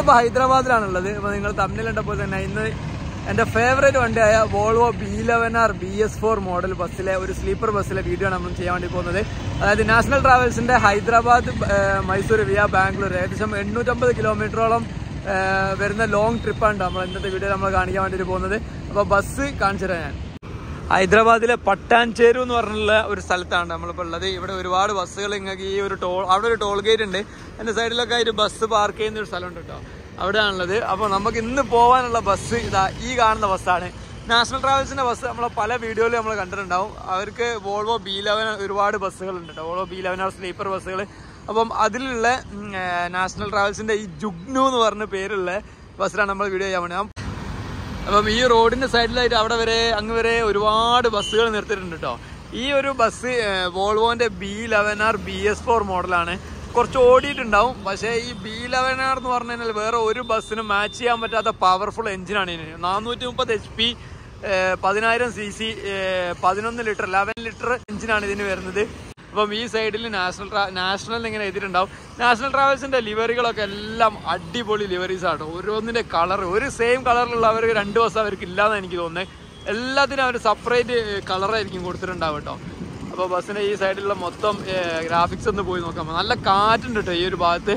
നമ്മളിപ്പോൾ ഹൈദരാബാദിലാണുള്ളത് അപ്പോൾ നിങ്ങൾ തമ്മിലുണ്ടപ്പോൾ തന്നെ ഇന്ന് എൻ്റെ ഫേവറേറ്റ് വണ്ടിയായ Volvo B eleven R B S four model ബസ്സിലെ ഒരു സ്ലീപ്പർ ബസ്സിലെ വീഡിയോ ആണ് നമ്മൾ ചെയ്യാൻ വേണ്ടി പോകുന്നത് അതായത് നാഷണൽ ട്രാവൽസിൻ്റെ ഹൈദരാബാദ് ഏഹ്, മൈസൂർ വിയ ബാംഗ്ലൂർ ഏകദേശം എണ്ണൂറ്റമ്പത് കിലോമീറ്ററോളം ഏഹ്, വരുന്ന ലോങ് ട്രിപ്പാണ് നമ്മൾ ഇന്നത്തെ വീഡിയോ നമ്മൾ കാണിക്കാൻ വേണ്ടിയിട്ട് പോകുന്നത് അപ്പോൾ ബസ് കാണിച്ചു തരാം ഞാൻ ഹൈദരാബാദിലെ പട്ടാൻചേരു എന്ന് പറഞ്ഞുള്ള ഒരു സ്ഥലത്താണ് നമ്മളിപ്പോൾ ഉള്ളത് ഇവിടെ ഒരുപാട് ബസ്സുകൾ ഇങ്ങനെ ഈ ഒരു ടോൾ അവിടെ ഒരു ടോൾ ഗേറ്റ് ഉണ്ട് എൻ്റെ സൈഡിലൊക്കെ ആയിട്ട് ബസ് പാർക്ക് ചെയ്യുന്ന ഒരു സ്ഥലമുണ്ട് കേട്ടോ അവിടെയാണുള്ളത് അപ്പോൾ നമുക്ക് ഇന്ന് പോകാനുള്ള ബസ് ഇതാ ഈ കാണുന്ന ബസ്സാണ് നാഷണൽ ട്രാവൽസിൻ്റെ ബസ് നമ്മളെ പല വീഡിയോയിൽ നമ്മൾ കണ്ടിട്ടുണ്ടാവും അവർക്ക് വോൾവോ ബി ലെവൻ ഒരുപാട് ബസ്സുകളുണ്ട് കേട്ടോ Volvo B eleven R sleeper ബസ്സുകൾ അപ്പം അതിലുള്ള ഉം, ഏർ, നാഷണൽ ട്രാവൽസിൻ്റെ ഈ ജുഗ്നു എന്ന് പറഞ്ഞ പേരുള്ള ബസ്സിലാണ് നമ്മൾ വീഡിയോ ചെയ്യാൻ വേണ്ടി അപ്പം ഈ റോഡിന്റെ സൈഡിലായിട്ട് അവിടെ വരെ അങ്ങ് വരെ ഒരുപാട് ബസ്സുകൾ നിർത്തിയിട്ടുണ്ട് കേട്ടോ ഈ ഒരു ബസ് വോൾവോന്റെ B eleven R B S four മോഡലാണ് കുറച്ച് ഓടിയിട്ടുണ്ടാവും പക്ഷേ ഈ ബി ലെവൻ ആർ എന്ന് പറഞ്ഞു കഴിഞ്ഞാൽ വേറെ ഒരു ബസ്സിനും മാച്ച് ചെയ്യാൻ പറ്റാത്ത പവർഫുൾ എഞ്ചിനാണ് ഇതിന് നാനൂറ്റി മുപ്പത് എച്ച് പി പതിനായിരം സി സി പതിനൊന്ന് ലിറ്റർ ലെവൻ ലിറ്റർ എഞ്ചിനാണ് ഇതിന് വരുന്നത് അപ്പം ഈ സൈഡിൽ നാഷണൽ ട്രാ നാഷണൽ ഇങ്ങനെ എഴുതിയിട്ടുണ്ടാവും നാഷണൽ ട്രാവൽസിന്റെ ലിവറികളൊക്കെ എല്ലാം അടിപൊളി ലിവറീസ് ആണ് ഓരോന്നിന്റെ കളർ ഒരു സെയിം കളറിലുള്ള അവർ രണ്ട് ബസ് അവർക്ക് ഇല്ലാന്ന് എനിക്ക് തോന്നുന്നത് എല്ലാത്തിനും അവർ സെപ്പറേറ്റ് കളറായിരിക്കും കൊടുത്തിട്ടുണ്ടാവും കേട്ടോ അപ്പോൾ ബസ്സിന്റെ ഈ സൈഡിലുള്ള മൊത്തം ഗ്രാഫിക്സ് ഒന്ന് പോയി നോക്കാം നല്ല കാറ്റുണ്ട് കേട്ടോ ഈ ഒരു ഭാഗത്ത്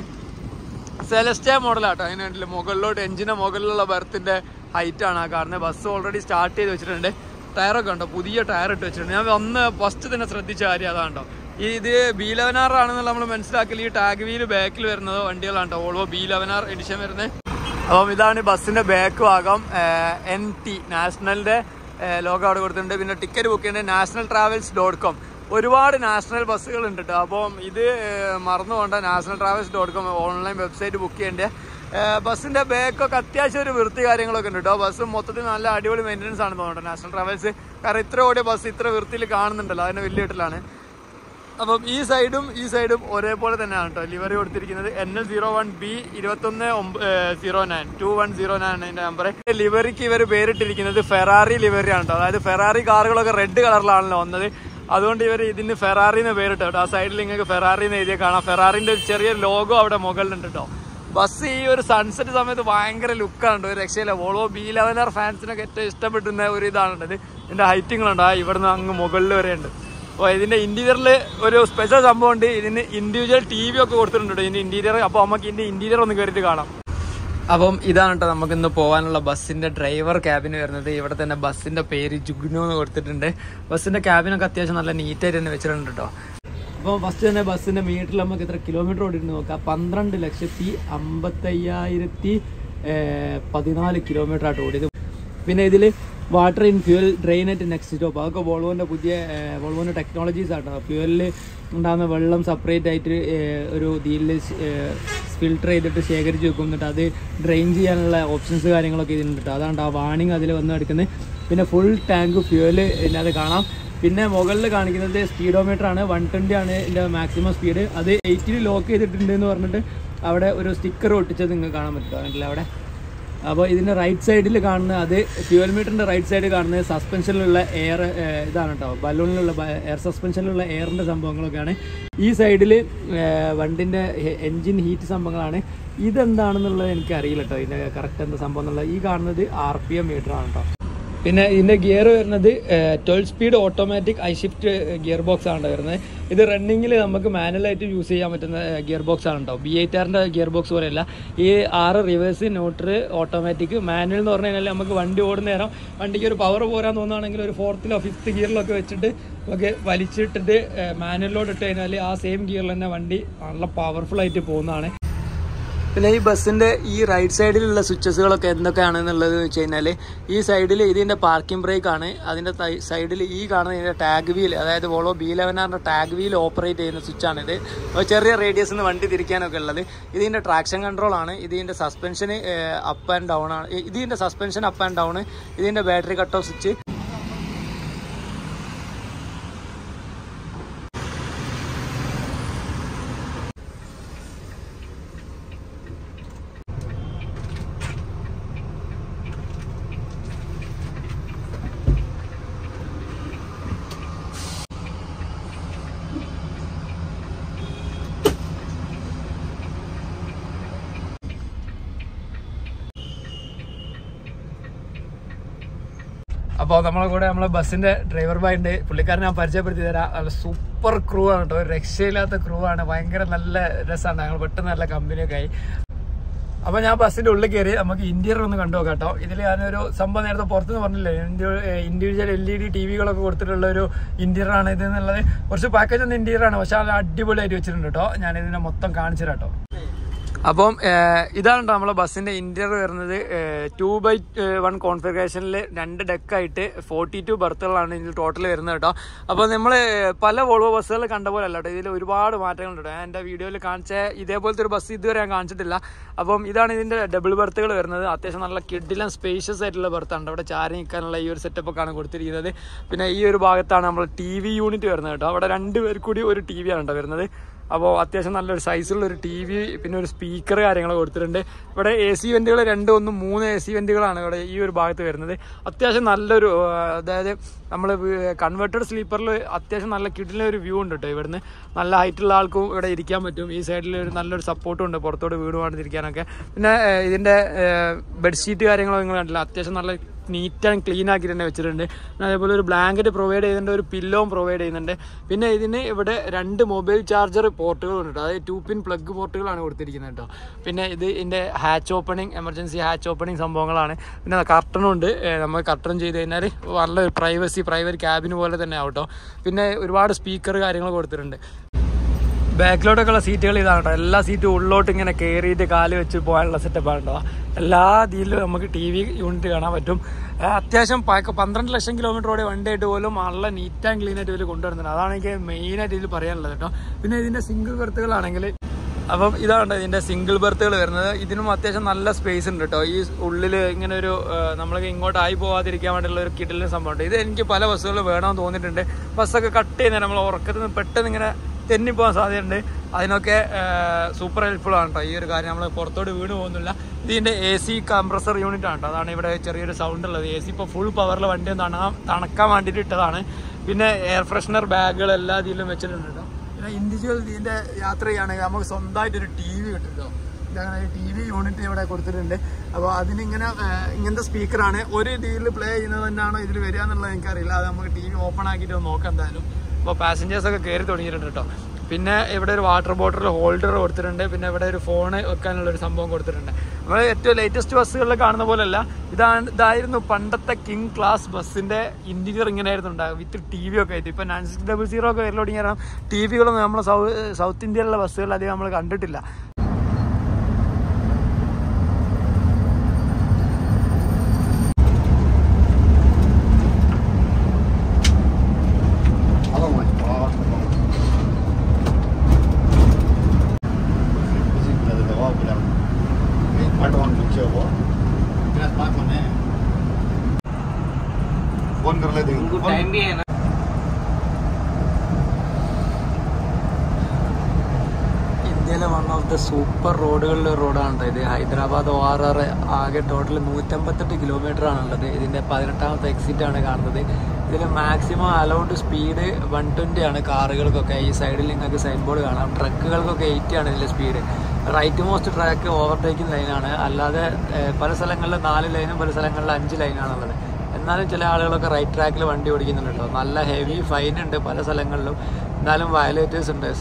സെലസ്റ്റ മോഡലാട്ടോ അതിന് വേണ്ടിയില്ല മുകളിലോട്ട് എഞ്ചിന്റെ മുകളിലുള്ള ബർത്തിന്റെ ഹൈറ്റ് ആണ് ആ കാണുന്നത് ബസ് ഓൾറെഡി സ്റ്റാർട്ട് ചെയ്ത് വെച്ചിട്ടുണ്ട് ടയറൊക്കെ ഉണ്ടോ പുതിയ ടയർ ഇട്ട് വെച്ചിട്ടുണ്ട് ഞാൻ ഒന്ന് ഫസ്റ്റ് തന്നെ ശ്രദ്ധിച്ച കാര്യം അതാണ്ടോ ഈ ഇത് ബി ലെവൻ ആർ ആണെന്നുള്ള നമ്മൾ മനസ്സിലാക്കൽ ഈ ടാഗ് വീല് ബാക്കിൽ വരുന്നത് വണ്ടികളാണ് കേട്ടോ Volvo B eleven R edition വരുന്നത് അപ്പം ഇതാണ് ബസ്സിന്റെ ബാക്ക് ഭാഗം എൻ ടി നാഷണലിന്റെ ലോഗോ അവിടെ കൊടുത്തിട്ടുണ്ട് പിന്നെ ടിക്കറ്റ് ബുക്ക് ചെയ്യേണ്ടത് നാഷണൽ ട്രാവൽസ് ഡോട്ട് കോം ഒരുപാട് നാഷണൽ ബസ്സുകൾ ഉണ്ട് കേട്ടോ അപ്പം ഇത് ഏഹ്, മറന്നു പോകണ്ട National Travels dot com online website book ചെയ്യേണ്ട ബസ്സിന്റെ ബാക്കൊക്കെ അത്യാവശ്യം ഒരു വൃത്തി കാര്യങ്ങളൊക്കെ ഉണ്ട് കേട്ടോ ബസ് മൊത്തത്തിൽ നല്ല അടിപൊളി മെയിൻ്റനൻസ് ആണ് തോന്നുന്നത് നാഷണൽ ട്രാവൽസ് കാരണം ഇത്ര ഓടിയ ബസ് ഇത്ര വൃത്തിയിൽ കാണുന്നുണ്ടല്ലോ അതിന് വലിയ വീട്ടിലാണ് അപ്പം ഈ സൈഡും ഈ സൈഡും ഒരേപോലെ തന്നെയാണ് കേട്ടോ ലിവറി കൊടുത്തിരിക്കുന്നത് N L zero one B ഇരുപത്തൊന്ന് zero nine two one zero nine അതിന്റെ നമ്പർ ലിവറിക്ക് ഇവർ പേരിട്ടിരിക്കുന്നത് ഫെറാറി ലിവറി ആണ് കേട്ടോ അതായത് ഫെറാറി കാറുകളൊക്കെ റെഡ് കളറിലാണല്ലോ വന്നത് അതുകൊണ്ട് ഇവർ ഇതിന് ഫെറാറി എന്ന് പേരിട്ടോ കേട്ടോ ആ സൈഡിൽ നിങ്ങൾക്ക് ഫെറാറി എന്ന് എഴുതിയ കാണാം ഫെറാറിന്റെ ഒരു ചെറിയ ലോഗോ അവിടെ മുകളിലുണ്ട് കേട്ടോ ബസ് ഈ ഒരു സൺസെറ്റ് സമയത്ത് ഭയങ്കര ലുക്കാണ് ഒരു രക്ഷയില്ല വോളോ ബി ലെവനർ ഫാൻസിനൊക്കെ ഏറ്റവും ഇഷ്ടപ്പെട്ടുന്ന ഒരു ഇതാണുള്ളത് ഇതിന്റെ ഹൈറ്റിങ്ങളുണ്ട് ആ ഇവിടുന്ന് അങ്ങ് മുകളിൽ വരെ ഉണ്ട് അപ്പോൾ ഇതിന്റെ ഇന്റീരിയറിൽ ഒരു സ്പെഷ്യൽ സംഭവം ഉണ്ട് ഇതിന് ഇൻഡിവിജ്വൽ ടി വി ഒക്കെ കൊടുത്തിട്ടുണ്ട് കേട്ടോ ഇതിന്റെ ഇന്റീരിയർ അപ്പോൾ നമുക്ക് ഇതിന്റെ ഇന്റീരിയർ ഒന്ന് കയറിയിട്ട് കാണാം അപ്പം ഇതാണ് കേട്ടോ നമുക്ക് ഇന്ന് പോകാനുള്ള ബസ്സിന്റെ ഡ്രൈവർ ക്യാബിന് വരുന്നത് ഇവിടെ തന്നെ ബസ്സിന്റെ പേര് ജുഗ്നു എന്ന് കൊടുത്തിട്ടുണ്ട് ബസ്സിന്റെ ക്യാബിനൊക്കെ അത്യാവശ്യം നല്ല നീറ്റായിട്ട് തന്നെ വെച്ചിട്ടുണ്ട് കേട്ടോ അപ്പോൾ ഫസ്റ്റ് തന്നെ ബസ്സിന്റെ മീറ്ററിൽ നമുക്ക് എത്ര കിലോമീറ്റർ ഓടിയിട്ട് നോക്കാം പന്ത്രണ്ട് ലക്ഷത്തി അമ്പത്തയ്യായിരത്തി പതിനാല് കിലോമീറ്റർ ആയിട്ട് ഓടിയത് പിന്നെ ഇതിൽ water in fuel drainer next stop അതൊക്കെ വോൾവോൻ്റെ പുതിയ വോൾവോൻ്റെ ടെക്നോളജീസ് ആട്ടോ ഫ്യൂവലിൽ ഉണ്ടാകുന്ന വെള്ളം സെപ്പറേറ്റ് ആയിട്ട് ഏഹ്, ഒരു ഇതിൽ ഫിൽട്ടർ ചെയ്തിട്ട് ശേഖരിച്ച് വെക്കും എന്നിട്ട് അത് ഡ്രെയിൻ ചെയ്യാനുള്ള ഓപ്ഷൻസ് കാര്യങ്ങളൊക്കെ ഇതിനുണ്ട് കേട്ടോ അതാണ് ആ വാണിംഗ് അതിൽ വന്ന് എടുക്കുന്നത് പിന്നെ ഫുൾ ടാങ്ക് ഫ്യൂവല് ഇതിനകത്ത് കാണാം പിന്നെ മുകളിൽ കാണിക്കുന്നത് സ്പീഡോമീറ്റർ ആണ് വൺ ട്വൻറ്റി ആണ് ഇതിൻ്റെ മാക്സിമം സ്പീഡ് അത് എയ്റ്റിൽ ലോക്ക് ചെയ്തിട്ടുണ്ട് എന്ന് പറഞ്ഞിട്ട് അവിടെ ഒരു സ്റ്റിക്കർ ഒട്ടിച്ചത് നിങ്ങൾക്ക് കാണാൻ പറ്റുമോ കണ്ടില്ല അവിടെ അപ്പോൾ ഇതിൻ്റെ റൈറ്റ് സൈഡിൽ കാണുന്ന അത് ഫ്യൂവൽ മീറ്ററിൻ്റെ റൈറ്റ് സൈഡിൽ കാണുന്നത് സസ്പെൻഷനിലുള്ള എയർ ഇതാണ് കേട്ടോ ബലൂണിലുള്ള എയർ സസ്പെൻഷനിലുള്ള എയറിൻ്റെ സംഭവങ്ങളൊക്കെയാണ് ഈ സൈഡിൽ വണ്ടിൻ്റെ എൻജിൻ ഹീറ്റ് സംഭവങ്ങളാണ് ഇതെന്താണെന്നുള്ളത് എനിക്ക് അറിയില്ല കേട്ടോ ഇതിൻ്റെ കറക്റ്റ് എന്താ സംഭവം എന്നുള്ളത് ഈ കാണുന്നത് ആർ പി എം മീറ്റർ ആണ് കേട്ടോ പിന്നെ ഇതിന്റെ ഗിയർ വരുന്നത് twelve speed automatic I shift gear box ആണ് വരുന്നത് ഇത് റണ്ണിങ്ങിൽ നമുക്ക് മാനുവലായിട്ട് യൂസ് ചെയ്യാൻ പറ്റുന്ന ഗിയർ ബോക്സ് ആണ് കേട്ടോ ബി എയ്റ്റ് ആറിന്റെ ഗിയർ ബോക്സ് പോലെയല്ല ഈ ആറ് റിവേഴ്സ് ന്യൂട്രൽ ഓട്ടോമാറ്റിക് മാനുവൽ എന്ന് പറഞ്ഞു കഴിഞ്ഞാൽ നമുക്ക് വണ്ടി ഓടുന്ന നേരം വണ്ടിക്ക് ഒരു പവർ പോരാൻ തോന്നുകയാണെങ്കിൽ ഒരു ഫോർത്തിലോ ഫിഫ്ത്ത് ഗിയറിലൊക്കെ വെച്ചിട്ട് നമുക്ക് വലിച്ചിട്ടിട്ട് മാനുവലിലോട്ട് ഇട്ട് കഴിഞ്ഞാൽ ആ സെയിം ഗിയറിൽ തന്നെ വണ്ടി നല്ല പവർഫുൾ ആയിട്ട് പോകുന്നതാണ് പിന്നെ ഈ ബസ്സിന്റെ ഈ റൈറ്റ് സൈഡിലുള്ള സ്വിച്ചസുകളൊക്കെ എന്തൊക്കെയാണെന്നുള്ളത് വെച്ച് കഴിഞ്ഞാൽ ഈ സൈഡിൽ ഇതിന്റെ പാർക്കിംഗ് ബ്രേക്ക് ആണ് അതിന്റെ സൈഡിൽ ഈ കാണുന്ന ഇതിന്റെ ടാഗ് വീൽ അതായത് വോളോ ബി ലെവനാറിന്റെ ടാഗ് വീൽ ഓപ്പറേറ്റ് ചെയ്യുന്ന സ്വിച്ചാണിത് അപ്പോൾ ചെറിയ റേഡിയസിൽ നിന്ന് വണ്ടി തിരിക്കാനൊക്കെ ഉള്ളത് ഇതിന്റെ ട്രാക്ഷൻ കൺട്രോൾ ആണ് ഇതിന്റെ സസ്പെൻഷൻ അപ്പ് ആൻഡ് ഡൗൺ ആണ് ഇതിന്റെ സസ്പെൻഷൻ അപ്പ് ആൻഡ് ഡൗൺ ഇതിന്റെ ബാറ്ററി കട്ട് ഓഫ് സ്വിച്ച് അപ്പോൾ നമ്മളെ കൂടെ നമ്മളെ ബസ്സിന്റെ ഡ്രൈവർ ബായ് ഉണ്ട് പുള്ളിക്കാരൻ ഞാൻ പരിചയപ്പെടുത്തി തരാം നല്ല സൂപ്പർ ക്രൂ ആണ് കേട്ടോ ഒരു രക്ഷയില്ലാത്ത ക്രൂ ആണ് ഭയങ്കര നല്ല രസമാണ് ഞങ്ങൾ പെട്ടെന്ന് നല്ല കമ്പനിയൊക്കെ ആയി അപ്പൊ ഞാൻ ബസ്സിന്റെ ഉള്ളിൽ കയറി നമുക്ക് ഇന്റീരിയർ ഒന്ന് കണ്ടു നോക്കാം കേട്ടോ ഇതിൽ ഞാനൊരു സംഭവം നേരത്തെ പുറത്തുനിന്ന് പറഞ്ഞില്ലേ individual L E D T വികളൊക്കെ കൊടുത്തിട്ടുള്ള ഒരു ഇന്റീരിയർ ആണ് ഇത് എന്നുള്ളത് കുറച്ച് പാക്കേജ് ഒന്നും ഇന്റീരിയർ ആണ് പക്ഷെ അത് അടിപൊളിയായിട്ട് വെച്ചിട്ടുണ്ട് കേട്ടോ ഞാൻ ഇതിനെ മൊത്തം കാണിച്ചു തരാം കേട്ടോ അപ്പം ഏഹ്, ഇതാണ് ട്ടോ നമ്മളെ ബസ്സിന്റെ ഇന്റീരിയർ വരുന്നത് ടു ബൈ വൺ കോൺഫിഗറേഷനിൽ രണ്ട് ഡെക്കായിട്ട് ഫോർട്ടി ടു ബർത്തുകളാണ് ഇതിൽ ടോട്ടൽ വരുന്നത് കേട്ടോ അപ്പോൾ നമ്മൾ പല വോൾവോ ബസ്സുകൾ കണ്ട പോലെ അല്ല കേട്ടോ ഇതിൽ ഒരുപാട് മാറ്റങ്ങളുണ്ട് ഞാൻ എൻ്റെ വീഡിയോയിൽ കാണിച്ച ഇതേപോലത്തെ ഒരു ബസ് ഇതുവരെ ഞാൻ കാണിച്ചിട്ടില്ല അപ്പം ഇതാണ് ഇതിന്റെ ഡബിൾ ബർത്തുകൾ വരുന്നത് അത്യാവശ്യം നല്ല കിഡിലും സ്പേഷ്യസ് ആയിട്ടുള്ള ബർത്താണ് അവിടെ ചാരി നിൽക്കാനുള്ള ഈ ഒരു സെറ്റപ്പ് ഒക്കെ ആണ് കൊടുത്തിരിക്കുന്നത് പിന്നെ ഈ ഒരു ഭാഗത്താണ് നമ്മൾ ടി വി യൂണിറ്റ് വരുന്നത് കേട്ടോ അവിടെ രണ്ട് പേർ കൂടി ഒരു ടി വി ആണ് കേട്ടോ വരുന്നത് അപ്പോൾ അത്യാവശ്യം നല്ലൊരു സൈസുള്ള ഒരു ടി വി പിന്നെ ഒരു സ്പീക്കർ കാര്യങ്ങൾ കൊടുത്തിട്ടുണ്ട് ഇവിടെ എ സി വെന്റുകൾ രണ്ടും ഒന്നും മൂന്ന് എ സി വെന്റുകളാണ് ഇവിടെ ഈ ഒരു ഭാഗത്ത് വരുന്നത് അത്യാവശ്യം നല്ലൊരു ആ, അതായത് നമ്മൾ കൺവേർട്ടഡ് സ്ലീപ്പറിൽ അത്യാവശ്യം നല്ല കിടിലൊരു ഒരു വ്യൂ ഉണ്ട് കേട്ടോ ഇവിടുന്ന് നല്ല ഹൈറ്റുള്ള ആൾക്കും ഇവിടെ ഇരിക്കാൻ പറ്റും ഈ സൈഡിൽ ഒരു നല്ലൊരു സപ്പോർട്ടും ഉണ്ട് പുറത്തോട്ട് വീട് വേണ്ടിരിക്കാനൊക്കെ പിന്നെ ആ, ഇതിന്റെ ബെഡ്ഷീറ്റ് കാര്യങ്ങളൊക്കെ നിങ്ങൾ കണ്ടില്ല അത്യാവശ്യം നല്ല നീറ്റ് ആൻഡ് ക്ലീൻ ആക്കി തന്നെ വെച്ചിട്ടുണ്ട് പിന്നെ അതേപോലെ ഒരു ബ്ലാങ്കറ്റ് പ്രൊവൈഡ് ചെയ്യുന്നുണ്ട് ഒരു പില്ലോവും പ്രൊവൈഡ് ചെയ്യുന്നുണ്ട് പിന്നെ ഇതിന് ഇവിടെ രണ്ട് മൊബൈൽ ചാർജർ പോർട്ടുകളുണ്ട് കേട്ടോ അതായത് ടു പിൻ പ്ലഗ് പോർട്ടുകളാണ് കൊടുത്തിരിക്കുന്നത് കേട്ടോ പിന്നെ ഇത് ഇതിൻ്റെ hatch opening emergency hatch opening സംഭവങ്ങളാണ് പിന്നെ കർട്ടനും ഉണ്ട് ഏഹ് നമ്മൾ കർട്ടൺ ചെയ്ത് കഴിഞ്ഞാൽ നല്ലൊരു പ്രൈവസി പ്രൈവറ്റ് ക്യാബിന് പോലെ തന്നെ ആവട്ടോ പിന്നെ ഒരുപാട് സ്പീക്കർ കാര്യങ്ങൾ കൊടുത്തിട്ടുണ്ട് ബാക്കിലോട്ടൊക്കെ ഉള്ള സീറ്റുകൾ ഇതാണ് കേട്ടോ എല്ലാ സീറ്റും ഉള്ളോട്ട് ഇങ്ങനെ കയറിയിട്ട് കാല് വെച്ച് പോകാനുള്ള സെറ്റപ്പാണ് കേട്ടോ എല്ലാ ഇതിലും നമുക്ക് ടി വി യൂണിറ്റ് കാണാൻ പറ്റും ആ, അത്യാവശ്യം പ- പന്ത്രണ്ട് ലക്ഷം കിലോമീറ്ററോടെ വണ്ടിയായിട്ട് പോലും നല്ല നീറ്റ് ആൻഡ് ക്ലീൻ ആയിട്ട് ഇവർ കൊണ്ടുവരുന്നത് അതാണ് എനിക്ക് മെയിനായിട്ട് ഇതിൽ പറയാനുള്ളത് കേട്ടോ പിന്നെ ഇതിന്റെ സിംഗിൾ ബെർത്തുകളാണെങ്കിൽ അപ്പം ഇതാണ് ഇതിന്റെ സിംഗിൾ ബെർത്തുകൾ വരുന്നത് ഇതിനും അത്യാവശ്യം നല്ല സ്പേസ് ഉണ്ട് കേട്ടോ ഈ ഉള്ളിൽ ഇങ്ങനെ ഒരു നമ്മൾ ഇങ്ങോട്ടായി പോകാതിരിക്കാൻ വേണ്ടിയുള്ള ഒരു കിടലിന് സംഭവമുണ്ട് ഇത് എനിക്ക് പല ബസ്സുകൾ വേണമെന്ന് തോന്നിയിട്ടുണ്ട് ബസ്സൊക്കെ കട്ട് ചെയ്യുന്നേരം നമ്മൾ ഉറക്കത്തിൽ നിന്ന് പെട്ടെന്ന് ഇങ്ങനെ തെന്നിപ്പോകാൻ സാധ്യതയുണ്ട് അതിനൊക്കെ സൂപ്പർ ഹെൽപ്ഫുൾ ആണ് കേട്ടോ ഈ ഒരു കാര്യം നമ്മൾ പുറത്തോട്ട് വീണ് പോകുന്നില്ല ഇതിന്റെ എ സി കംപ്രസർ യൂണിറ്റ് ആണ് കേട്ടോ അതാണ് ഇവിടെ ചെറിയൊരു സൗണ്ട് ഉള്ളത് എ സി ഇപ്പോൾ ഫുൾ പവറിൽ വണ്ടി ഒന്ന് തണ തണക്കാൻ വേണ്ടിയിട്ട് ഇട്ടതാണ് പിന്നെ എയർ ഫ്രഷ്നർ ബാഗുകൾ എല്ലാ ഇതിലും വെച്ചിട്ടുണ്ട് കേട്ടോ പിന്നെ ഇൻഡിവിജ്വൽ ഇതിന്റെ യാത്ര ചെയ്യുകയാണെങ്കിൽ നമുക്ക് സ്വന്തമായിട്ട് ഒരു ടി വി കിട്ടും കേട്ടോ ഇതങ്ങനെ ടി വി യൂണിറ്റ് ഇവിടെ കൊടുത്തിട്ടുണ്ട് അപ്പോൾ അതിനിങ്ങനെ ആ, ഇങ്ങനത്തെ സ്പീക്കറാണ് ഒരു ഇതിൽ പ്ലേ ചെയ്യുന്നത് തന്നെയാണോ ഇതിൽ വരിക എന്നുള്ളത് എനിക്കറിയില്ല അത് നമുക്ക് ടി വി ഓപ്പൺ ആക്കിയിട്ട് ഒന്ന് നോക്കാം എന്തായാലും അപ്പോൾ പാസഞ്ചേഴ്സ് ഒക്കെ കയറി തുടങ്ങിയിട്ടുണ്ട് കേട്ടോ പിന്നെ ഇവിടെ ഒരു വാട്ടർ ബോട്ടിൽ ഹോൾഡർ കൊടുത്തിട്ടുണ്ട് പിന്നെ ഇവിടെ ഒരു ഫോൺ വെക്കാനുള്ള ഒരു സംഭവം കൊടുത്തിട്ടുണ്ട് നമ്മൾ ഏറ്റവും ലേറ്റസ്റ്റ് ബസ്സുകളിൽ കാണുന്ന പോലെയല്ല ഇതാണ് ഇതായിരുന്നു പണ്ടത്തെ കിങ് ക്ലാസ് ബസ്സിന്റെ ഇന്റീരിയർ ഇങ്ങനെയായിരുന്നു ഉണ്ടാകും വിത്ത് ടി വി ഒക്കെ ആയിട്ട് ഇപ്പൊ നയൻ സിക്സ് ഡബിൾ സീറോ ഒക്കെ വരൽ തുടങ്ങിയ കാരണം ടി വികളൊന്നും നമ്മൾ സൗത്ത് ഇന്ത്യയിലുള്ള ബസ്സുകളിൽ അധികം നമ്മൾ കണ്ടിട്ടില്ല Otherwise, park. Visible de debò, però... part one पुग्छ अब क्लास पार्क भने फोन कर लेते टाइम भी है ना ഇന്ത്യയിലെ വൺ ഓഫ് ദ സൂപ്പർ റോഡുകളിലെ ഒരു റോഡാണ് ട്ടോ ഇത് ഹൈദരാബാദ് ഒ ആർ ആർ ആകെ ടോട്ടൽ നൂറ്റമ്പത്തെട്ട് കിലോമീറ്റർ ആണുള്ളത് ഇതിന്റെ പതിനെട്ടാമത്തെ എക്സിറ്റ് ആണ് കാണുന്നത് ഇതിൽ maximum allowed speed one twenty ആണ് കാറുകൾക്കൊക്കെ ഈ സൈഡിൽ നിങ്ങൾക്ക് സൈൻ ബോർഡ് കാണാം ട്രക്കുകൾക്കൊക്കെ എയ്റ്റി ആണ് ഇതിന്റെ speed right most track overtaking ലൈനാണ് അല്ലാതെ ഏഹ്, പല സ്ഥലങ്ങളിൽ നാല് ലൈനും പല സ്ഥലങ്ങളിൽ അഞ്ച് ലൈനാണുള്ളത് എന്നാലും ചില ആളുകളൊക്കെ റൈറ്റ് ട്രാക്കിൽ വണ്ടി ഓടിക്കുന്നുണ്ട് കേട്ടോ നല്ല ഹെവി ഫൈൻ ഉണ്ട് പല സ്ഥലങ്ങളിലും എന്നാലും വയലേറ്റേഴ്സ് ഉണ്ട്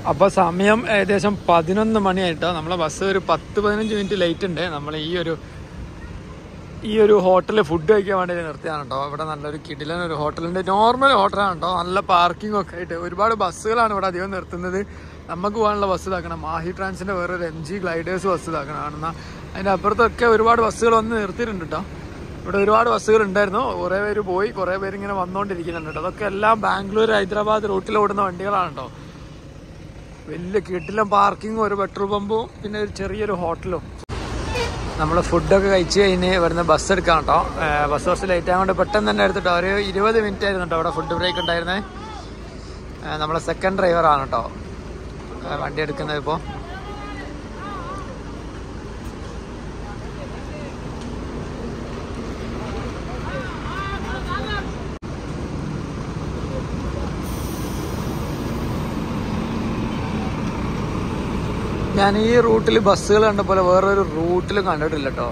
അപ്പോൾ സമയം ഏകദേശം പതിനൊന്ന് മണിയായിട്ടോ നമ്മളെ ബസ് ഒരു പത്ത് പതിനഞ്ച് മിനിറ്റ് ലേറ്റ് ഉണ്ട് നമ്മൾ ഈ ഒരു ഈ ഒരു ഹോട്ടലിൽ ഫുഡ് കഴിക്കാൻ വേണ്ടി നിർത്തിയാണ് കേട്ടോ ഇവിടെ നല്ലൊരു കിടിലൻ ഒരു ഹോട്ടലുണ്ട് നോർമൽ ഹോട്ടലാണ് കേട്ടോ നല്ല പാർക്കിംഗ് ഒക്കെ ആയിട്ട് ഒരുപാട് ബസ്സുകളാണ് ഇവിടെ അധികം നിർത്തുന്നത് നമുക്ക് പോകാനുള്ള ബസ് ഇതാക്കണം മാഹി ട്രാൻസിന്റെ വേറൊരു എം ജി ഗ്ലൈഡേഴ്സ് ബസ് ഇതാക്കണം കാണുന്ന അതിന്റെ അപ്പുറത്തൊക്കെ ഒരുപാട് ബസ്സുകൾ വന്ന് നിർത്തിയിട്ടുണ്ട് കേട്ടോ ഇവിടെ ഒരുപാട് ബസ്സുകൾ ഉണ്ടായിരുന്നു കുറേ പേര് പോയി കുറേ പേര് ഇങ്ങനെ വന്നുകൊണ്ടിരിക്കുന്നുണ്ട് കേട്ടോ അതൊക്കെ എല്ലാം ബാംഗ്ലൂർ ഹൈദരാബാദ് റൂട്ടിൽ ഓടുന്ന വണ്ടികളാണ് കേട്ടോ വലിയ കിട്ടിലും പാർക്കിങ്ങും ഒരു പെട്രോൾ പമ്പും പിന്നെ ഒരു ചെറിയൊരു ഹോട്ടലും നമ്മൾ ഫുഡൊക്കെ കഴിച്ച് കഴിഞ്ഞ് ഇവിടുന്ന് ബസ് എടുക്കാം കേട്ടോ ബസ് കുറച്ച് ലേറ്റ് ആയതുകൊണ്ട് പെട്ടെന്ന് തന്നെ എടുത്തിട്ടോ ഒരു ഇരുപത് മിനിറ്റ് ആയിരുന്നു കേട്ടോ അവിടെ ഫുഡ് ബ്രേക്ക് ഉണ്ടായിരുന്നേ നമ്മളെ സെക്കൻഡ് ഡ്രൈവറാണ് കേട്ടോ ഏ, വണ്ടി എടുക്കുന്നത് ഇപ്പോൾ ഞാൻ ഈ റൂട്ടിൽ ബസ്സുകൾ കണ്ട പോലെ വേറൊരു റൂട്ടിലും കണ്ടിട്ടില്ല കേട്ടോ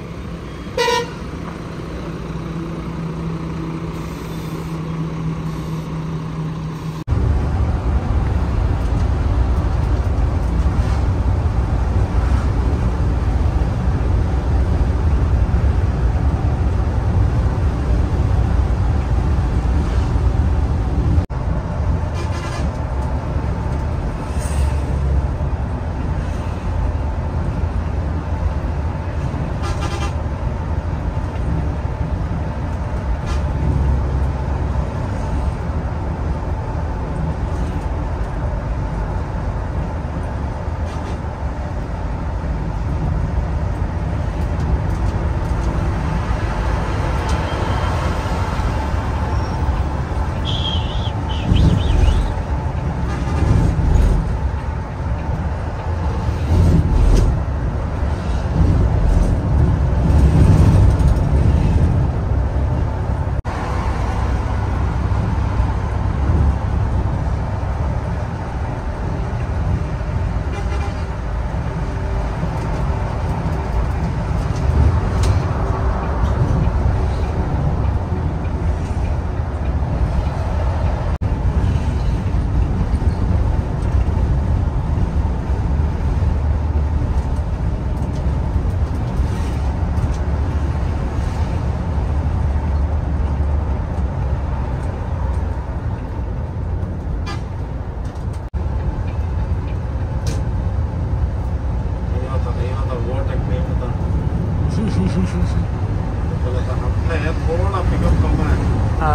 नहीं होता नहीं होता वो तक नहीं होता बोला था अपने थोड़ा पिकअप कम है ആ,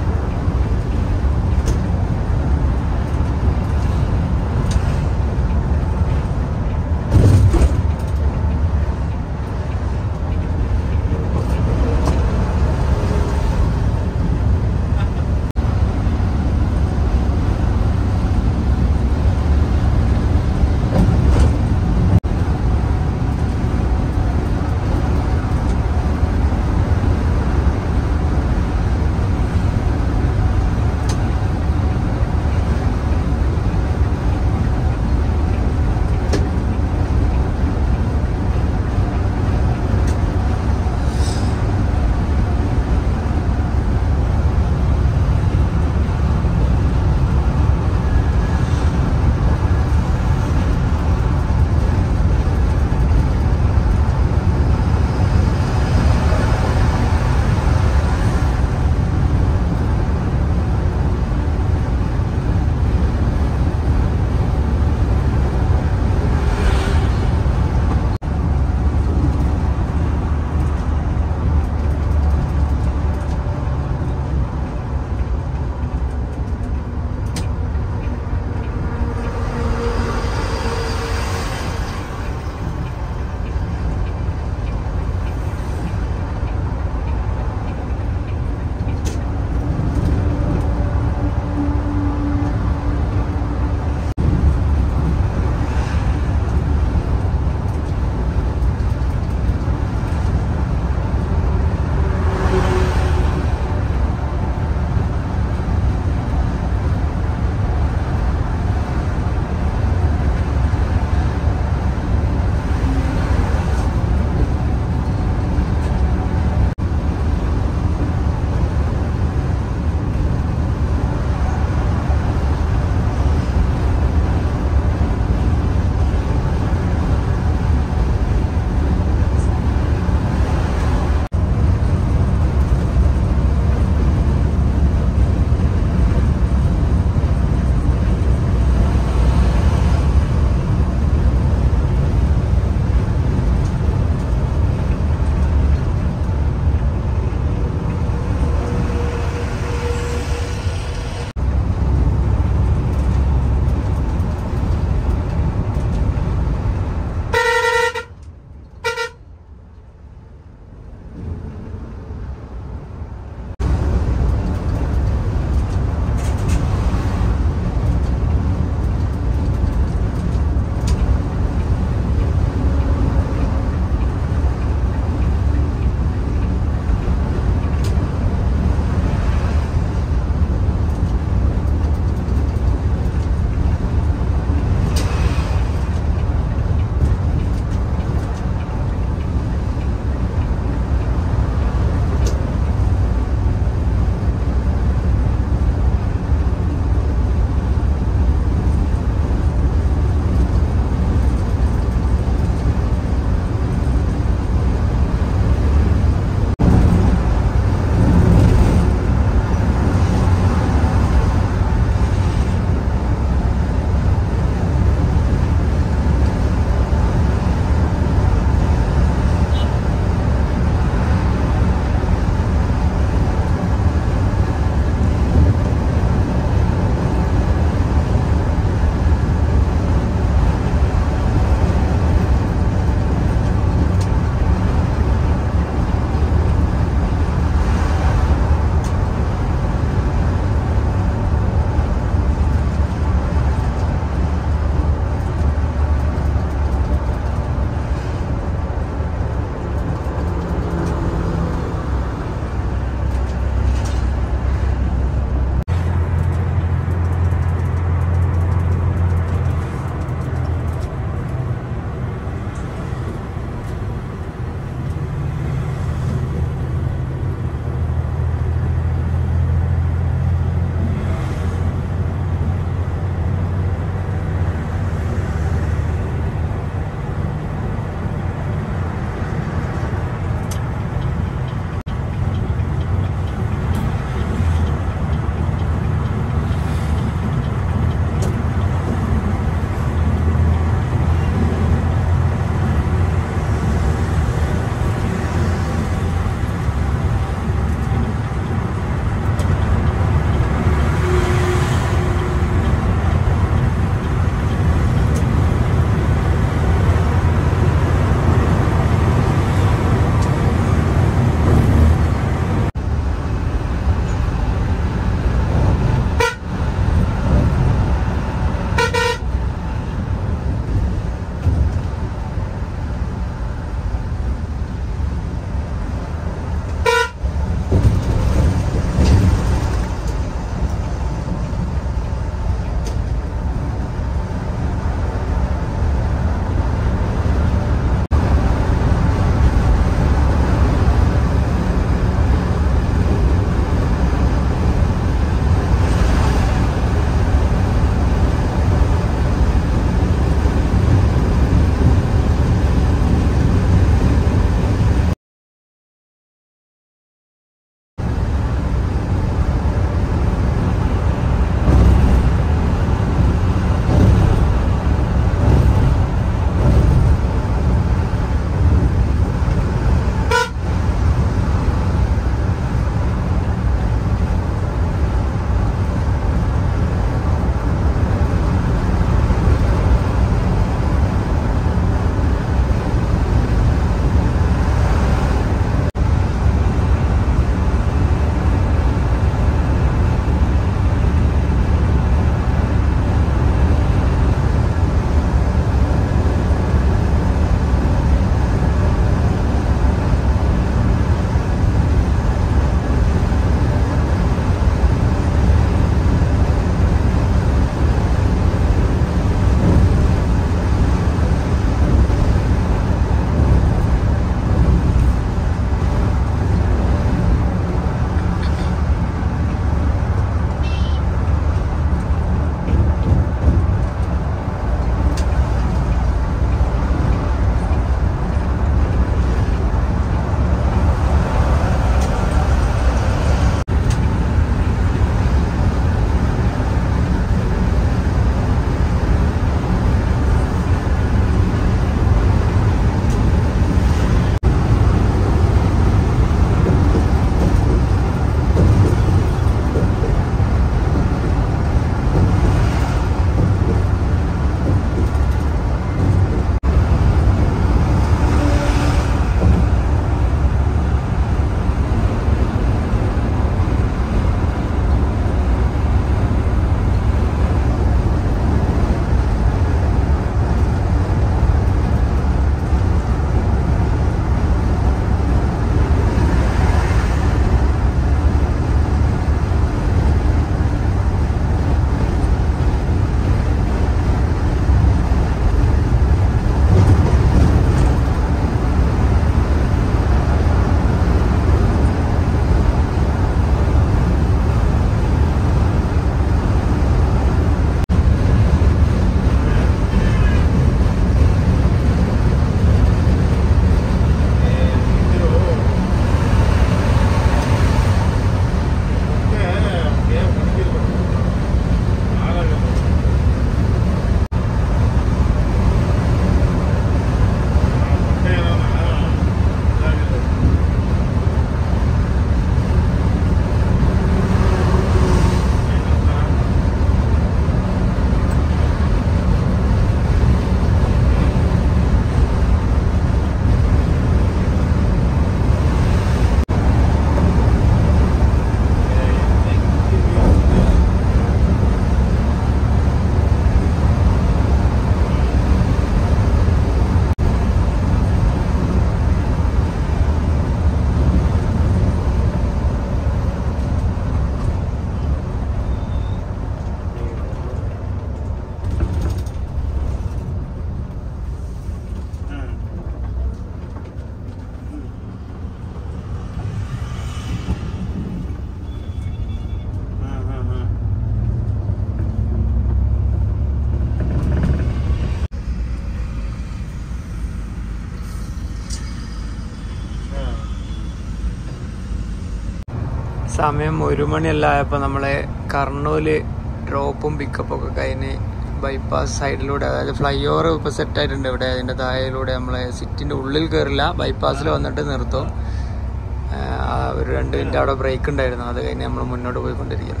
സമയം ഒരു മണിയല്ല ആയപ്പോൾ നമ്മളെ കർണൂല് ഡ്രോപ്പും പിക്കപ്പും ഒക്കെ കഴിഞ്ഞ് ബൈപ്പാസ് സൈഡിലൂടെ അതായത് ഫ്ലൈ ഓവർ ഇപ്പോൾ സെറ്റ് ആയിട്ടുണ്ട് ഇവിടെ അതിൻ്റെ താഴെയിലൂടെ നമ്മളെ സിറ്റിൻ്റെ ഉള്ളിൽ കയറില്ല ബൈപ്പാസിൽ വന്നിട്ട് നിർത്തും ആ, ഒരു രണ്ട് മിനിറ്റ് അവിടെ ബ്രേക്ക് ഉണ്ടായിരുന്നു അത് കഴിഞ്ഞ് നമ്മൾ മുന്നോട്ട് പോയിക്കൊണ്ടിരിക്കുന്നു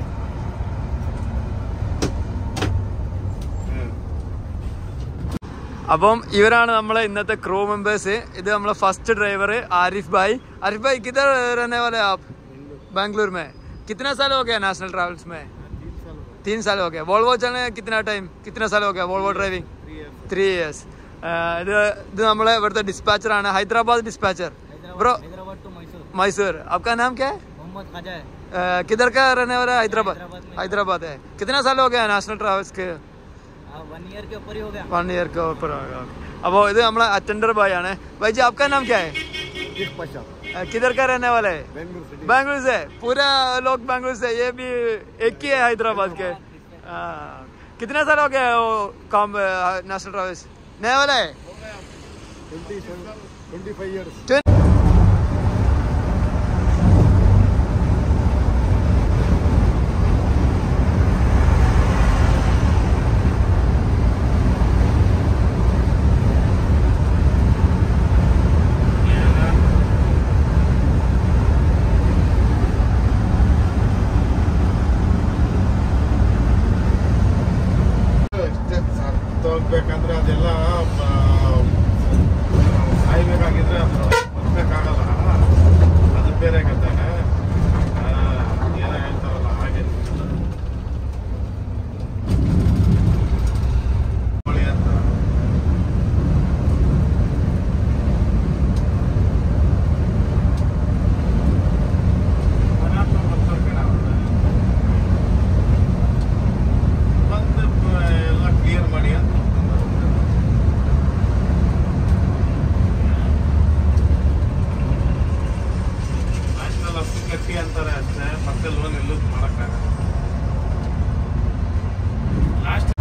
അപ്പം ഇവരാണ് നമ്മളെ ഇന്നത്തെ ക്രൂ മെമ്പേഴ്സ് ഇത് നമ്മളെ ഫസ്റ്റ് ഡ്രൈവർ ആരിഫ് ഭാई आरिफ भाई किधर रहने वाले आप बैंगलोर में कितना साल हो गया नेशनल ट्रैवल्स में तीन साल हो गया वोल्वो चलने कितना टाइम कितना साल हो गया वोल्वो ड्राइविंग ത്രീ ഇയേഴ്സ് ഇത് ഇത് നമ്മളെ ഇവിടുത്തെ ഡിസ്പാച്ചർ ആണ് Hyderabad dispatcher bro Hyderabad to Mysore Mysore आपका नाम क्या है मोहम्मद खाजा है अ, किधर का रहने वाला है हैदराबाद हैदराबाद में। हैदराबाद है कितना साल हो गया नेशनल ट्रैवल्स के वन ईयर के ऊपर ही हो गया वन ईयर के ऊपर होगा അപ്പോൾ ഇത് നമ്മളെ അറ്റൻഡർ ഭാई ആണ് भाई जी आपका नाम क्या है एक पश्चात अ, किधर का रहने वाला है बेंगलुरु सिटी बैंगलोर से पूरा लोग बैंगलोर से ये भी एक ही है हैदराबाद के हाँ। कितना साल हो गया वो काम नेशनल ट्रैवल्स नया वाला है ट्वेंटी ट्वेंटी फाइव ईयर्स ಹೋಗ್ಬೇಕಂದ್ರೆ ಅದೆಲ್ಲ ಸಾಯ್ಬೇಕಾಗಿದ್ರೆ ಅದು ಬದುಕಕ್ಕಾಗಲ್ಲ ಅದು ಬೇರೆ ಕತೆ ಏನೋ ಹೇಳ್ತಾರಲ್ಲ ಹಾಗೆ ಕೋಳಿ ಅಂತ ಮನಾಪ ಬರ್ತಾರೆ ಕಣ ಅವ್ರು. ಬಂದು ಪ- ಎಲ್ಲ ಕ್ಲಿಯರ್ ಮಾಡಿ ಅಂತ ನ್ಯಾಷನಲ್ ಹಸು ಕಟ್ಟಿ ಅಂತಾರೆ ಅಷ್ಟೇ ಮತ್ತೆ ಲೋನ್ ಎಲ್ಲೂ ಮಾಡಕ್ಕಾಗಲ್ಲ ಲಾಸ್ಟ್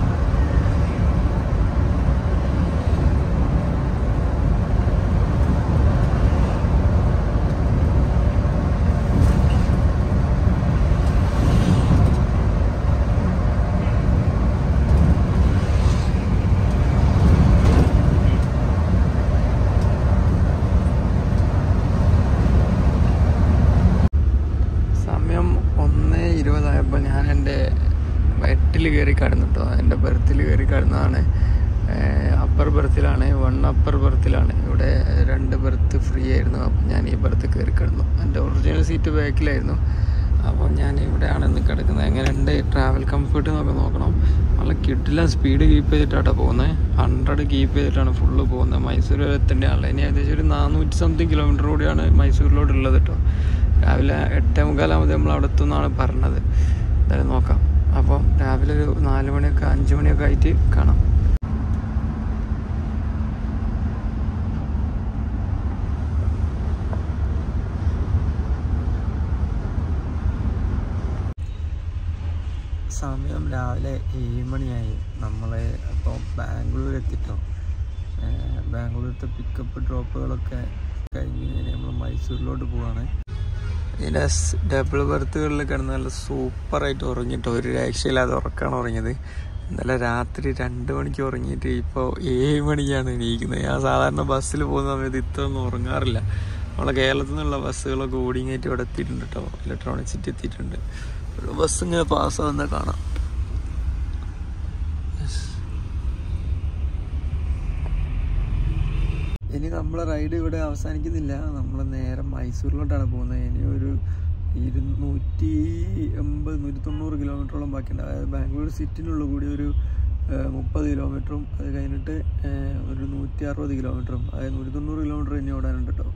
സമയം ഒന്ന് ഇരുപതായപ്പോൾ ഞാൻ എൻ്റെ എട്ടിൽ കയറി കിടന്നു കേട്ടോ എൻ്റെ ബർത്തിൽ കയറി കിടന്നതാണ് അപ്പർ ബർത്തിലാണ് വൺ അപ്പർ ബർത്തിലാണ് ഇവിടെ രണ്ട് ബർത്ത് ഫ്രീ ആയിരുന്നു അപ്പോൾ ഞാൻ ഈ ബർത്ത് കയറി കിടന്നു എൻ്റെ ഒറിജിനൽ സീറ്റ് ബാക്കിലായിരുന്നു അപ്പോൾ ഞാൻ ഇവിടെയാണ് ഇന്ന് കിടക്കുന്നത് എങ്ങനെയുണ്ട് ട്രാവൽ കംഫർട്ട് എന്നൊക്കെ നോക്കണം നല്ല കിട്ടില്ല സ്പീഡ് കീപ്പ് ചെയ്തിട്ടാണ് പോകുന്നത് ഹൺഡ്രഡ് കീപ്പ് ചെയ്തിട്ടാണ് ഫുള്ള് പോകുന്നത് മൈസൂർ വരെ എത്തേണ്ടതാണല്ലോ ഇനി ഏകദേശം ഒരു നാനൂറ്റി സംതിങ് കിലോമീറ്റർ കൂടിയാണ് മൈസൂരിലോട്ട് ഉള്ളത് കേട്ടോ രാവിലെ എട്ടേ മുക്കാലാമത് നമ്മൾ അവിടെ എത്തുമെന്നാണ് പറഞ്ഞത് എന്തായാലും നോക്കാം അപ്പം രാവിലെ ഒരു നാല് മണിയൊക്കെ അഞ്ച് മണിയൊക്കെ ആയിട്ട് കാണാം സമയം രാവിലെ ഏഴ് മണിയായി നമ്മൾ അപ്പോൾ ബാംഗ്ലൂർ എത്തിട്ടോ ഏഹ് ബാംഗ്ലൂരത്തെ പിക്കപ്പ് ഡ്രോപ്പുകളൊക്കെ കഴിഞ്ഞ് കഴിഞ്ഞ് നമ്മൾ മൈസൂരിലോട്ട് പോവാണ് ഇതിൻ്റെ ഡബിൾ ബർത്തുകളിൽ കിടന്ന് നല്ല സൂപ്പറായിട്ട് ഉറങ്ങിട്ടോ ഒരു രക്ഷയില്ലാതെ ഉറക്കാണ് ഉറങ്ങിയത് ഇന്നലെ രാത്രി രണ്ട് മണിക്ക് ഉറങ്ങിയിട്ട് ഇപ്പോൾ ഏഴ് മണിക്കാണ് എണീക്കുന്നത് ഞാൻ സാധാരണ ബസ്സിൽ പോകുന്ന സമയത്ത് ഇത്ര ഒന്നും ഉറങ്ങാറില്ല നമ്മളെ കേരളത്തിൽ നിന്നുള്ള ബസ്സുകളൊക്കെ ഓടിങ്ങായിട്ട് ഇവിടെ എത്തിയിട്ടുണ്ട് കേട്ടോ ഇലക്ട്രോണിക് സിറ്റി എത്തിയിട്ടുണ്ട് ഒരു ബസ് ഇങ്ങനെ പാസ്സാവുന്ന കാണാം ഇനി നമ്മളെ റൈഡ് ഇവിടെ അവസാനിക്കുന്നില്ല നമ്മൾ നേരെ മൈസൂരിലോട്ടാണ് പോകുന്നത് ഇനി ഒരു ഇരുന്നൂറ്റി എൺപത് നൂറ്റി തൊണ്ണൂറ് കിലോമീറ്ററോളം ബാക്കിയുണ്ട് അതായത് ബാംഗ്ലൂർ സിറ്റിനുള്ളിൽ കൂടി ഒരു ഏഹ്, മുപ്പത് കിലോമീറ്ററും അത് കഴിഞ്ഞിട്ട് ഏഹ്, ഒരു നൂറ്റി അറുപത് കിലോമീറ്ററും അതായത് നൂറ്റി തൊണ്ണൂറ് കിലോമീറ്റർ ഇനി ഓടാനുണ്ട് കേട്ടോ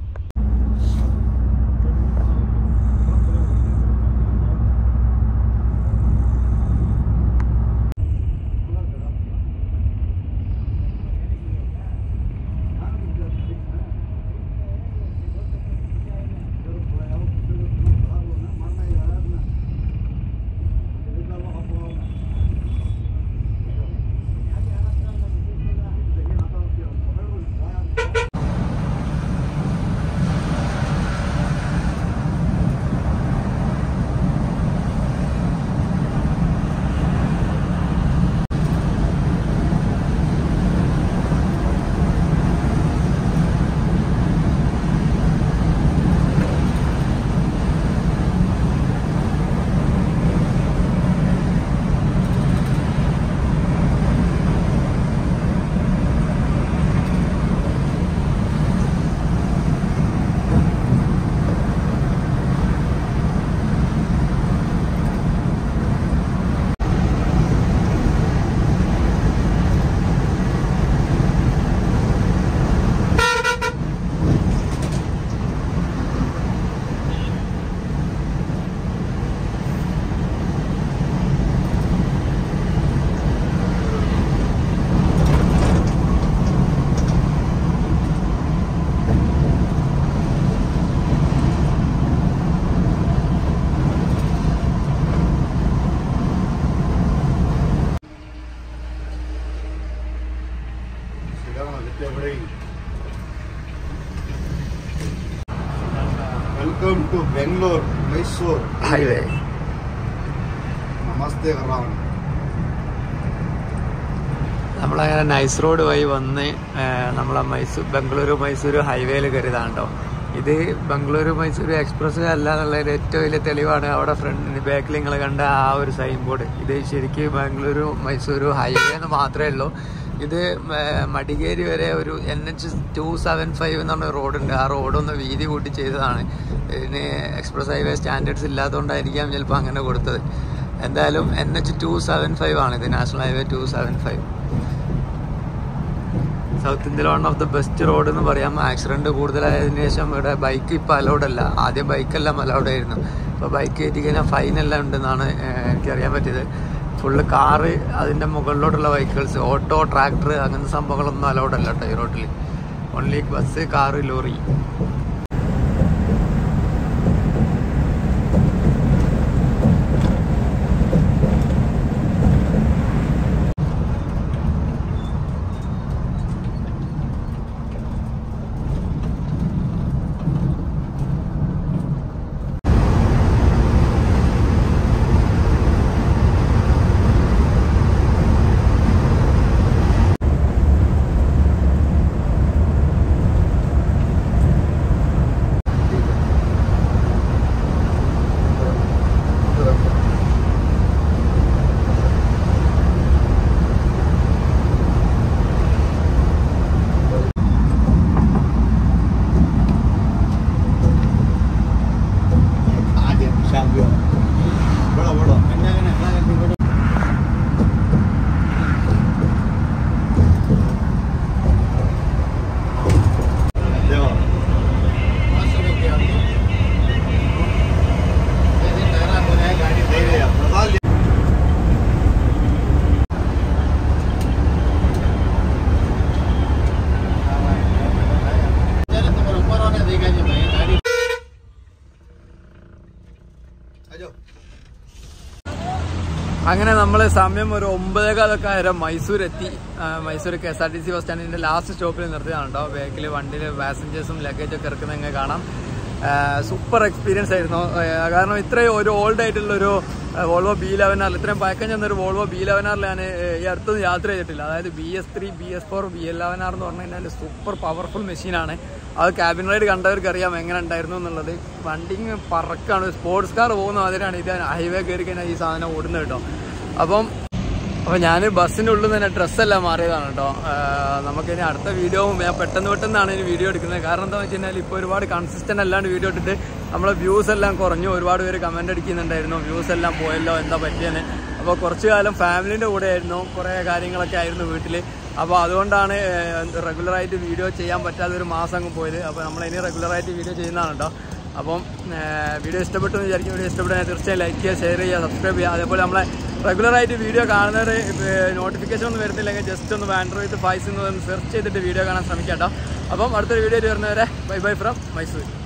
Welcome to Bangalore, Mysore highway Namaste Karan. നമ്മളങ്ങനെ നൈസ് റോഡ് വഴി വന്ന് ആ, നമ്മളെ മൈസൂർ ബംഗളൂരു മൈസൂർ ഹൈവേയിൽ കയറിയതാണ് കേട്ടോ ഇത് ബംഗളൂരു മൈസൂർ എക്സ്പ്രസ് വേ അല്ല എന്നുള്ളതിന്റെ ഏറ്റവും വലിയ തെളിവാണ് അവിടെ ഫ്രണ്ട് ബാക്കിൽ നിങ്ങൾ കണ്ട ആ ഒരു സൈൻ ബോർഡ് ഇത് ശരിക്കും ബാംഗ്ലൂരു മൈസൂരു ഹൈവേ എന്ന് മാത്രമേ ഉള്ളൂ ഇത് ആ, മടികേരി വരെ ഒരു N H two seven five എന്ന് പറഞ്ഞ റോഡുണ്ട് ആ റോഡൊന്ന് വീതി കൂട്ടി ചെയ്തതാണ് ഇതിന് എക്സ്പ്രസ് ഹൈവേ സ്റ്റാൻഡേർഡ്സ് ഇല്ലാത്തതുകൊണ്ടായിരിക്കാം ചിലപ്പോൾ അങ്ങനെ കൊടുത്തത് എന്തായാലും N H two seven five ആണ് ഇത് national highway two seven five south ഇന്ത്യയിലെ one of the best road എന്ന് പറയാം ആക്സിഡന്റ് കൂടുതലായതിനു ശേഷം ഇവിടെ ബൈക്ക് ഇപ്പം അലൗഡ് അല്ല ആദ്യം ബൈക്കെല്ലാം അലൗഡ് ആയിരുന്നു ഇപ്പോൾ ബൈക്ക് കയറ്റി കഴിഞ്ഞാൽ ഫൈൻ എല്ലാം ഉണ്ടെന്നാണ് ഏഹ്, എനിക്കറിയാൻ പറ്റിയത് ഫുള്ള് കാറ് അതിൻ്റെ മുകളിലോട്ടുള്ള വെഹിക്കിൾസ് ഓട്ടോ ട്രാക്ടർ അങ്ങനത്തെ സംഭവങ്ങളൊന്നും അലൗഡ് അല്ല കേട്ടോ ഈ റോഡിൽ ഓൺലി ബസ് കാറ് ലോറി ആദ്യം champion. ഇവിടെ, ഇവിടെ. എന്നെ അങ്ങനെ, എന്നെ അങ്ങനെ ഇവിടെ. देखो। दे दे यार, निकाल दे। चलो, तुम्हारे ऊपर होने देगा जी भाई, गाड़ी आ जाओ അങ്ങനെ നമ്മൾ സമയം ഒരു ഒമ്പതേകാലൊക്കെ ആയിരം മൈസൂർ എത്തി ആ, Mysore K S R T C bus സ്റ്റാൻഡിന്റെ ലാസ്റ്റ് സ്റ്റോപ്പിൽ നിർത്തിയതാണ് കേട്ടോ ബാക്കിൽ വണ്ടിയിൽ പാസഞ്ചേഴ്സും ലഗേജ് ഒക്കെ ഇറക്കുന്നത് നിങ്ങൾക്ക് കാണാം സൂപ്പർ എക്സ്പീരിയൻസ് ആയിരുന്നു ആ, കാരണം ഇത്രയും ഒരു ഓൾഡ് ആയിട്ടുള്ള ഒരു വോൾവോ ബി ലെവനാറിൽ ഇത്രയും പഴക്കം ചെന്നൊരു വോൾവോ ബി ലെവനാറിൽ ഞാൻ ഈ അടുത്തൊന്നും യാത്ര ചെയ്തിട്ടില്ല അതായത് B S three B S four B L eleven R എന്ന് പറഞ്ഞു കഴിഞ്ഞാൽ സൂപ്പർ പവർഫുൾ മെഷീനാണ് അത് ക്യാബിൻ റൈഡ് കണ്ടവർക്ക് അറിയാം എങ്ങനെ ഉണ്ടായിരുന്നു എന്നുള്ളത് വണ്ടി ഇങ്ങ് പറക്കാണ് സ്പോർട്സ് കാർ പോകുന്ന മാതിരിയാണ് ഇത് ഹൈവേ കയറി കഴിഞ്ഞാൽ ഈ സാധനം ഓടുന്നത് കേട്ടോ അപ്പം അപ്പോൾ ഞാൻ ബസ്സിൻ്റെ ഉള്ളിൽ നിന്ന് തന്നെ ഡ്രസ്സെല്ലാം മാറിയതാണ് കേട്ടോ നമുക്കിനി അടുത്ത വീഡിയോ ഞാൻ പെട്ടെന്ന് പെട്ടെന്നാണ് ഇനി വീഡിയോ എടുക്കുന്നത് കാരണം എന്താണെന്ന് വെച്ച് കഴിഞ്ഞാൽ ഇപ്പോൾ ഒരുപാട് കൺസിസ്റ്റൻ്റ് അല്ലാണ്ട് വീഡിയോ ഇട്ടിട്ട് നമ്മളെ വ്യൂസ് എല്ലാം കുറഞ്ഞു ഒരുപാട് പേര് കമൻ്റ് അടിക്കുന്നുണ്ടായിരുന്നു വ്യൂസ് എല്ലാം പോയല്ലോ എന്താ പറ്റിയെന്ന് അപ്പോൾ കുറച്ച് കാലം ഫാമിലിൻ്റെ കൂടെ ആയിരുന്നു കുറേ കാര്യങ്ങളൊക്കെ ആയിരുന്നു വീട്ടിൽ അപ്പോൾ അതുകൊണ്ടാണ് റെഗുലറായിട്ട് വീഡിയോ ചെയ്യാൻ പറ്റാതെ ഒരു മാസം അങ്ങ് പോയത് അപ്പോൾ നമ്മൾ ഇനി റെഗുലറായിട്ട് വീഡിയോ ചെയ്യുന്നതാണ് കേട്ടോ അപ്പം വീഡിയോ ഇഷ്ടപ്പെട്ടു എന്ന് വിചാരിക്കും വീഡിയോ ഇഷ്ടപ്പെട്ടാൽ തീർച്ചയായും ലൈക്ക് ചെയ്യുക ഷെയർ ചെയ്യുക സബ്സ്ക്രൈബ് ചെയ്യുക അതേപോലെ നമ്മളെ റെഗുലറായിട്ട് വീഡിയോ കാണുന്നവർ നോട്ടിഫിക്കേഷൻ ഒന്നും വരുന്നില്ലെങ്കിൽ ജസ്റ്റ് ഒന്ന് ആൻഡ്രോയിഡ് ഫൈസ് എന്ന് സെർച്ച് ചെയ്തിട്ട് വീഡിയോ കാണാൻ ശ്രമിക്കാം കേട്ടോ അപ്പം അടുത്തൊരു വീഡിയോ വരുന്നവരെ ബൈ ബൈ ഫ്രം മൈസൂർ